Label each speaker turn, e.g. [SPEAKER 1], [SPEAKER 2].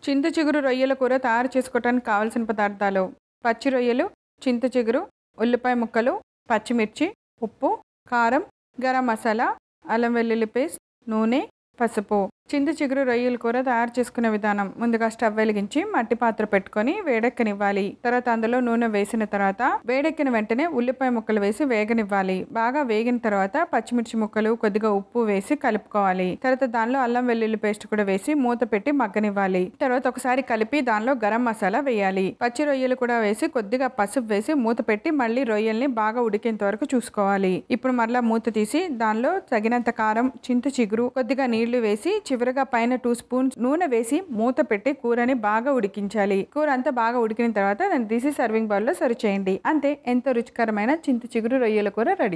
[SPEAKER 1] చింత చిగురు రొయ్యల కూర తయారు చేసుకోవడానికి కావలసిన పదార్థాలు పచ్చి రొయ్యలు చింత చిగురు ఉల్లిపాయ ముక్కలు పచ్చిమిర్చి ఉప్పు కారం గరం మసాలా అల్లం వెల్లుల్లి పేస్ట్ నూనె పసుపు చింత చిగురు రొయ్యల కూర తయారు చేసుకునే విధానం ముందుగా స్టవ్ వెలిగించి మట్టి పాత్ర పెట్టుకొని వేడెక్కనివ్వాలి తర్వాత అందులో నూనె వేసిన తర్వాత వేడెక్కిన వెంటనే ఉల్లిపాయ ముక్కలు వేసి వేగనివ్వాలి బాగా వేగిన తర్వాత పచ్చిమిర్చి ముక్కలు కొద్దిగా ఉప్పు వేసి కలుపుకోవాలి తర్వాత దానిలో అల్లం వెల్లుల్లి పేస్ట్ కూడా వేసి మూత పెట్టి మగ్గనివ్వాలి తర్వాత ఒకసారి కలిపి దానిలో గరం మసాలా వేయాలి పచ్చి రొయ్యలు కూడా వేసి కొద్దిగా పసుపు వేసి మూత పెట్టి మళ్ళీ రొయ్యల్ని బాగా ఉడికేంత వరకు చూసుకోవాలి ఇప్పుడు మరలా మూత తీసి దానిలో తగినంత కారం చింత చిగురు కొద్దిగా నీళ్లు వేసి చివరగా పైన టూ స్పూన్స్ నూనె వేసి మూత పెట్టి కూరని బాగా ఉడికించాలి కూర అంతా బాగా ఉడికిన తర్వాత దాన్ని తీసి సర్వింగ్ బౌల్లో సర్వ్ చేయండి అంతే ఎంతో రుచికరమైన చింత చిగురు రొయ్యల కూర రెడీ